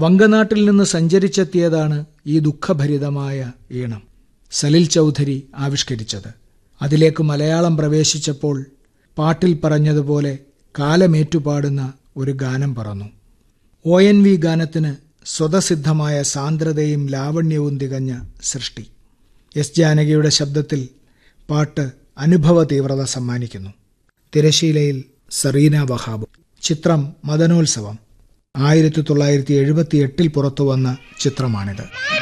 വങ്കനാട്ടിൽ നിന്ന് സഞ്ചരിച്ചെത്തിയതാണ് ഈ ദുഃഖഭരിതമായ ഈണം സലിൽ ചൗധരി ആവിഷ്കരിച്ചത് അതിലേക്ക് മലയാളം പ്രവേശിച്ചപ്പോൾ പാട്ടിൽ പറഞ്ഞതുപോലെ കാലമേറ്റുപാടുന്ന ഒരു ഗാനം പറന്നു ഒ എൻ വി ഗാനത്തിന് സ്വതസിദ്ധമായ സാന്ദ്രതയും ലാവണ്യവും തികഞ്ഞ സൃഷ്ടി എസ് ജാനകിയുടെ ശബ്ദത്തിൽ പാട്ട് അനുഭവ തീവ്രത സമ്മാനിക്കുന്നു തിരശീലയിൽ സറീന വഹാബ് ചിത്രം മദനോത്സവം ആയിരത്തി തൊള്ളായിരത്തി എഴുപത്തി എട്ടിൽ പുറത്തുവന്ന ചിത്രമാണിത്